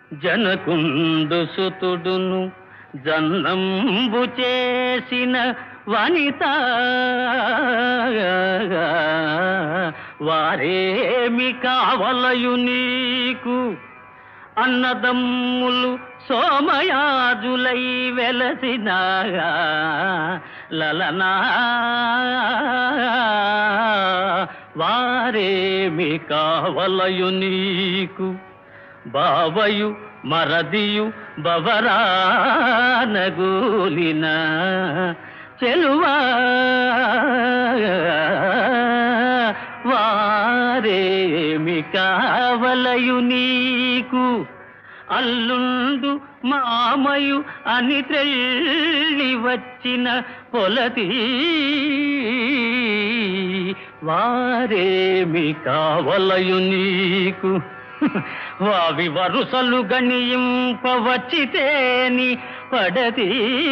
జనకుండు సుతుడును జన్నంబు చేసిన వనిత వారేమి కావలయు నీకు అన్నదమ్ములు సోమయాజులై వెలసిన లలనా వారేమి కావలయు నీకు బావయు మరదియు బవరానగూలిన చెలువా వారేమి కావలయు నీకు అల్లుండు మామయు అని తెల్లి వచ్చిన పొలతి వారేమి కావలయు నీకు వావి వరుసలు గణింపవచ్చితేని పడతి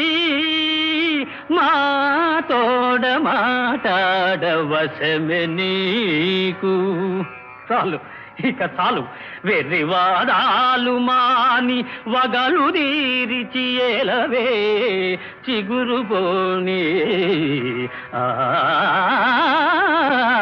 మా తోడ మాటాడవశమె నీకు చాలు ఇక చాలు వెర్రివాదాలు మాని వగలు దీరిచి ఏలవే చిగురు పోని ఆ